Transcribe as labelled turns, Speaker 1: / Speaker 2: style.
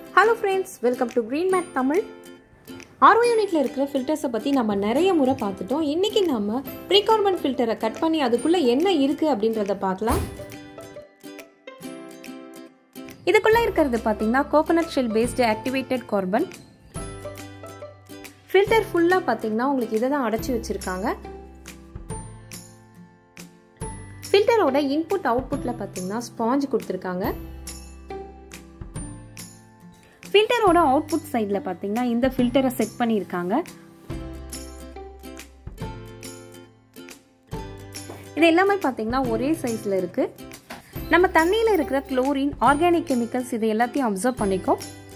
Speaker 1: hello friends welcome to green mat Tamil RO யூனிட்ல இருக்கிற ஃபில்டர்ஸை பற்றி நம்ம நிறைய முறை பார்த்துட்டோம் இன்றைக்கி நம்ம ப்ரீகார்பன் ஃபில்டரை கட் பண்ணி அதுக்குள்ளே என்ன இருக்குது அப்படின்றத பார்க்கலாம் இதுக்குள்ளே இருக்கிறது பார்த்தீங்கன்னா coconut shell based activated carbon filter ஃபுல்லாக பார்த்தீங்கன்னா உங்களுக்கு இதை தான் அடைச்சி வச்சுருக்காங்க ஃபில்டரோட இன்புட் அவுட்புட்டில் பார்த்தீங்கன்னா ஸ்பாஞ்ச் கொடுத்துருக்காங்க ஃபில்டரோட அவுட்புட் சைடில் பார்த்தீங்கன்னா இந்த ஃபில்டரை செட் பண்ணியிருக்காங்க இது எல்லாமே பார்த்தீங்கன்னா ஒரே சைஸில் இருக்குது நம்ம தண்ணியில் இருக்கிற குளோரின் ஆர்கானிக் கெமிக்கல்ஸ் இது எல்லாத்தையும் அப்சர்வ் பண்ணிக்கும்